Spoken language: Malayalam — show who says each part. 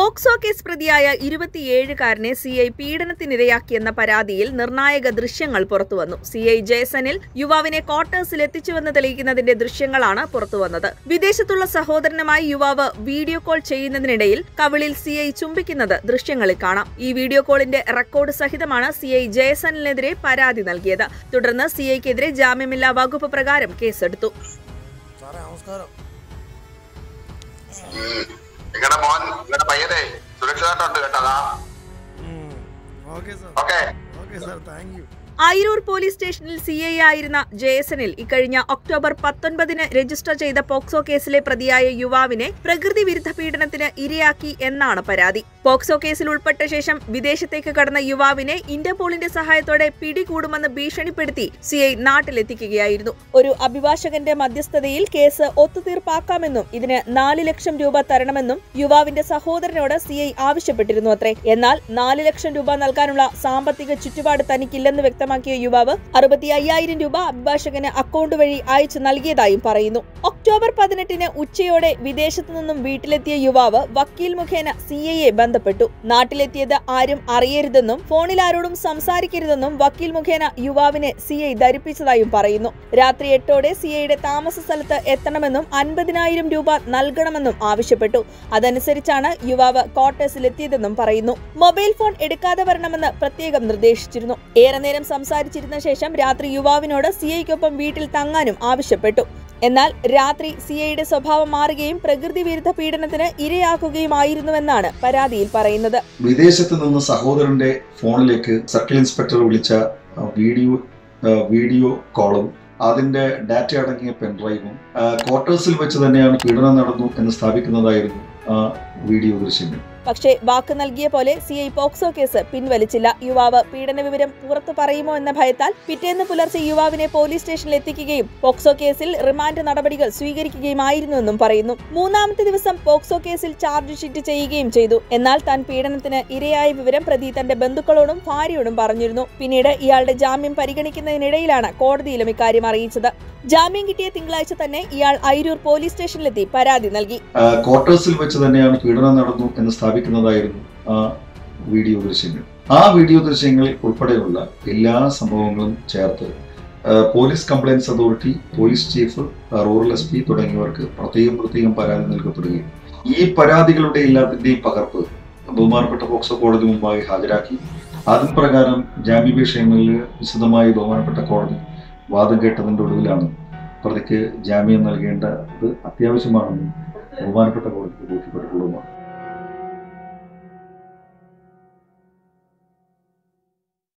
Speaker 1: പോക്സോ കേസ് പ്രതിയായ ഇരുപത്തിയേഴുകാരനെ സി ഐ പീഡനത്തിനിരയാക്കിയെന്ന പരാതിയിൽ നിർണായക ദൃശ്യങ്ങൾ പുറത്തുവന്നു സി ഐ ജയസനിൽ യുവാവിനെ ക്വാർട്ടേഴ്സിൽ എത്തിച്ചുവെന്ന് തെളിയിക്കുന്നതിന്റെ ദൃശ്യങ്ങളാണ് പുറത്തുവന്നത് വിദേശത്തുള്ള സഹോദരനുമായി യുവാവ് വീഡിയോ കോൾ ചെയ്യുന്നതിനിടയിൽ കവിളിൽ സി ഐ ചുംബിക്കുന്നത് ദൃശ്യങ്ങളിൽ കാണാം ഈ വീഡിയോ കോളിന്റെ റെക്കോർഡ് സഹിതമാണ് സി ഐ ജയസനിനെതിരെ പരാതി നൽകിയത് തുടർന്ന് സി ഐക്കെതിരെ ജാമ്യമില്ലാ വകുപ്പ് പ്രകാരം കേസെടുത്തു
Speaker 2: സാറേ നമസ്കാരം
Speaker 3: നിങ്ങളുടെ മോൻ നിങ്ങളുടെ പയ്യനെ സുരക്ഷിതമായിട്ടുണ്ട് കേട്ടതാ
Speaker 2: okay sir
Speaker 3: okay
Speaker 2: okay sir thank you
Speaker 1: Ayiroor police സ്റ്റേഷനിൽ സി ഐ ആയിരുന്ന ജയസനിൽ ഇക്കഴിഞ്ഞ ഒക്ടോബർ പത്തൊൻപതിന് രജിസ്റ്റർ ചെയ്ത പോക്സോ കേസിലെ പ്രതിയായ യുവാവിനെ പ്രകൃതി വിരുദ്ധ പീഡനത്തിന് ഇരയാക്കി എന്നാണ് പരാതി പോക്സോ കേസിൽ ഉൾപ്പെട്ട ശേഷം വിദേശത്തേക്ക് കടന്ന യുവാവിനെ ഇന്റർപോളിന്റെ സഹായത്തോടെ പിടികൂടുമെന്ന് ഭീഷണിപ്പെടുത്തി സി ഐ നാട്ടിലെത്തിക്കുകയായിരുന്നു ഒരു അഭിഭാഷകന്റെ മധ്യസ്ഥതയിൽ കേസ് ഒത്തുതീർപ്പാക്കാമെന്നും ഇതിന് നാല് ലക്ഷം രൂപ തരണമെന്നും യുവാവിന്റെ സഹോദരനോട് സി ഐ ആവശ്യപ്പെട്ടിരുന്നു അത്രേ എന്നാൽ നാല് ലക്ഷം രൂപ നൽകാനുള്ള സാമ്പത്തിക ചുറ്റുപാട് തനിക്കില്ലെന്ന് വ്യക്തമാക്കിയ യുവാവ് അറുപത്തി അയ്യായിരം രൂപ അഭിഭാഷകന് അക്കൗണ്ട് വഴി അയച്ചു നൽകിയതായും പറയുന്നു ഒക്ടോബർ പതിനെട്ടിന് ഉച്ചയോടെ വിദേശത്തു നിന്നും വീട്ടിലെത്തിയ യുവാവ് വക്കീൽ മുഖേന സി ഐയെ ബന്ധപ്പെട്ടു നാട്ടിലെത്തിയത് ആരും അറിയരുതെന്നും ഫോണിൽ ആരോടും സംസാരിക്കരുതെന്നും വക്കീൽ മുഖേന യുവാവിനെ സി ഐ ധരിപ്പിച്ചതായും പറയുന്നു രാത്രി എട്ടോടെ സി ഐയുടെ താമസ സ്ഥലത്ത് എത്തണമെന്നും അൻപതിനായിരം രൂപ നൽകണമെന്നും ആവശ്യപ്പെട്ടു അതനുസരിച്ചാണ് യുവാവ് ക്വാർട്ടേഴ്സിലെത്തിയതെന്നും പറയുന്നു മൊബൈൽ ഫോൺ എടുക്കാതെ വരണമെന്ന് പ്രത്യേകം നിർദ്ദേശിച്ചിരുന്നു ഏറെ നേരം സംസാരിച്ചിരുന്ന ശേഷം രാത്രി യുവാവിനോട് സി ഐക്കൊപ്പം വീട്ടിൽ തങ്ങാനും ആവശ്യപ്പെട്ടു എന്നാൽ രാത്രി സി ഐയുടെ സ്വഭാവം മാറുകയും പ്രകൃതി വിരുദ്ധ പീഡനത്തിന് ഇരയാക്കുകയുമായിരുന്നുവെന്നാണ് പരാതിയിൽ പറയുന്നത്
Speaker 4: വിദേശത്ത് നിന്ന് സഹോദരന്റെ ഫോണിലേക്ക് സർക്കിൾ ഇൻസ്പെക്ടർ വിളിച്ച ആ, വീഡിയോ ആ, വീഡിയോ കോളും അതിന്റെ ഡാറ്റ അടങ്ങിയ പെൻഡ്രൈവും ആ, ക്വാർട്ടേഴ്സിൽ വെച്ച് തന്നെയാണ് പീഡനം നടന്നു എന്ന് സ്ഥാപിക്കുന്നതായിരുന്നു ആ വീഡിയോ ദൃശ്യങ്ങൾ
Speaker 1: പക്ഷേ വാക്ക് നൽകിയ പോലെ സി ഐ പോക്സോ കേസ് പിൻവലിച്ചില്ല യുവാവ് പീഡന വിവരം പുറത്തു പറയുമോ എന്ന ഭയത്താൽ പിറ്റേന്ന് പുലർച്ചെ യുവാവിനെ പോലീസ് സ്റ്റേഷനിൽ എത്തിക്കുകയും പോക്സോ കേസിൽ റിമാൻഡ് നടപടികൾ സ്വീകരിക്കുകയുമായിരുന്നുവെന്നും പറയുന്നു മൂന്നാമത്തെ ദിവസം പോക്സോ കേസിൽ ചാർജ് ഷീറ്റ് ചെയ്യുകയും ചെയ്തു എന്നാൽ താൻ പീഡനത്തിന് ഇരയായ വിവരം പ്രതി തന്റെ ബന്ധുക്കളോടും ഭാര്യയോടും പറഞ്ഞിരുന്നു പിന്നീട് ഇയാളുടെ ജാമ്യം പരിഗണിക്കുന്നതിനിടയിലാണ് കോടതിയിലും ഇക്കാര്യം അറിയിച്ചത് ജാമ്യം കിട്ടിയ തിങ്കളാഴ്ച തന്നെ ഇയാൾ അയിരൂർ പോലീസ് സ്റ്റേഷനിലെത്തി പരാതി നൽകി
Speaker 4: ആ, ക്വാർട്ടേഴ്സിൽ വെച്ച് തന്നെയാണ് പീഡനം നടന്നു എന്ന് സ്ഥാപിക്കുന്നതായിരുന്നു ആ വീഡിയോ ദൃശ്യങ്ങൾ ആ വീഡിയോ ദൃശ്യങ്ങളിൽ ഉൾപ്പെടെയുള്ള എല്ലാ സംഭവങ്ങളും ചേർത്ത് ആ, police complaints authority police chief ആ, റൂറൽ എസ് പി തുടങ്ങിയവർക്ക് പ്രത്യേകം പ്രത്യേകം പരാതി നൽകപ്പെടുകയും ഈ പരാതികളുടെ എല്ലാത്തിന്റെയും പകർപ്പ് ബഹുമാനപ്പെട്ട പോക്സോ കോടതി മുമ്പായി ഹാജരാക്കി അതിൻ പ്രകാരം ജാമ്യാപേക്ഷയിൽ വിശദമായി ബഹുമാനപ്പെട്ട കോടതി വാദം കേട്ടതിന്റെ ഒടുവിലാണ് പ്രതിക്ക് ജാമ്യം നൽകേണ്ടത് അത്യാവശ്യമാണെന്നും ബഹുമാനപ്പെട്ട കോടതിക്ക് ബോധ്യപ്പെട്ടിട്ടുള്ളതുമാണ്